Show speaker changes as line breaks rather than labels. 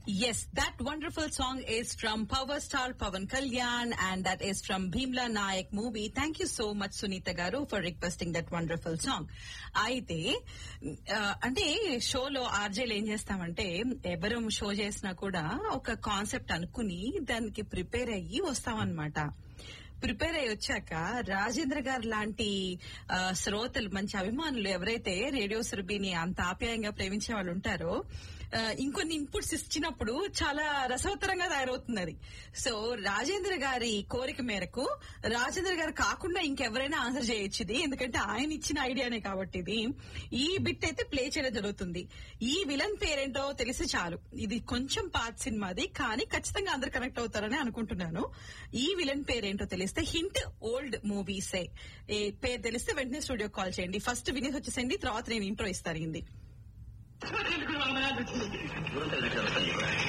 Yes, that wonderful song is from Power Star Pavan Kalyan and that is from Bhimla Nayak movie. Thank you so much, Sunita Garu, for requesting that wonderful song. అయితే ఆ, అంటే షోలో ఆర్జేలు ఏం చేస్తామంటే ఎవరు show చేసినా కూడా ఒక కాన్సెప్ట్ అనుకుని దానికి ప్రిపేర్ అయ్యి వస్తామన్నమాట ప్రిపేర్ అయ్యి వచ్చాక రాజేంద్ర గారు లాంటి ఆ, శ్రోతలు మంచి అభిమానులు ఎవరైతే రేడియో సురభిని అంత ఆప్యాయంగా ప్రేమించే వాళ్ళు ఉంటారో ఆ, ఇంకొన్ని ఇన్పుట్స్ ఇచ్చినప్పుడు చాలా రసవత్తరంగా తయారవుతుంది అది సో రాజేంద్ర గారి కోరిక మేరకు రాజేంద్ర గారు కాకుండా ఇంకెవరైనా ఆన్సర్ చేయొచ్చు ఇది ఎందుకంటే ఆయన ఇచ్చిన ఐడియానే కాబట్టి ఇది ఈ బిట్ అయితే ప్లే చేయడం జరుగుతుంది ఈ విలన్ పేరేంటో తెలిసి చాలు ఇది కొంచెం పాత సినిమాది కానీ ఖచ్చితంగా అందరు కనెక్ట్ అవుతారని అనుకుంటున్నాను ఈ విలన్ పేరేంటో తెలిస్తే హింట్ ఓల్డ్ మూవీసే ఏ పేరు తెలిస్తే వెంటనే స్టూడియో కాల్ చేయండి ఫస్ట్ వినేసి వచ్చేసేయండి తర్వాత నేను ఇంట్రో ఇస్తాను ఇది
గురించి